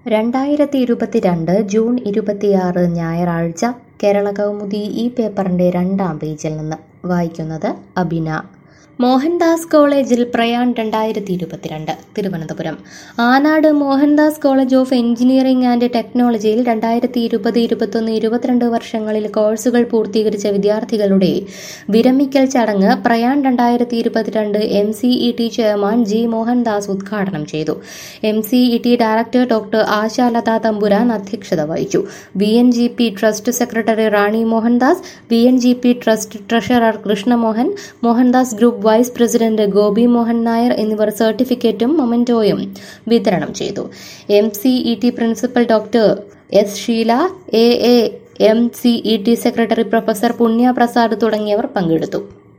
രണ്ടായിരത്തി ഇരുപത്തിരണ്ട് ജൂൺ ഇരുപത്തിയാറ് ഞായറാഴ്ച കേരള കൗമുദി ഈ പേപ്പറിന്റെ രണ്ടാം പേജിൽ നിന്ന് വായിക്കുന്നത് അബിന മോഹൻദാസ് കോളേജിൽ പ്രയാൺ രണ്ടായിരത്തി ഇരുപത്തിരണ്ട് Thiruvananthapuram Anad Mohandas college of engineering and ടെക്നോളജിയിൽ രണ്ടായിരത്തി ഇരുപത് ഇരുപത്തൊന്ന് ഇരുപത്തിരണ്ട് വർഷങ്ങളിൽ കോഴ്സുകൾ പൂർത്തീകരിച്ച വിദ്യാർത്ഥികളുടെ വിരമിക്കൽ ചടങ്ങ് പ്രയാൺ രണ്ടായിരത്തി ഇരുപത്തിരണ്ട് M C E T chairman G Mohandas ഉദ്ഘാടനം ചെയ്തു M C E T director doctor Ashalatha Thampuran അധ്യക്ഷത വഹിച്ചു V N G P trust secretary Rani Mohandas V N G P trust treasurer Krishnamohan Mohandas group vice president Gopi Mohan Nair എന്നിവർ സർട്ടിഫിക്കറ്റും മൊമെന്റോയും വിതരണം ചെയ്തു M C E T principal doctor S Sheela A A M C E T secretary professor Punya Prasad തുടങ്ങിയവർ പങ്കെടുത്തു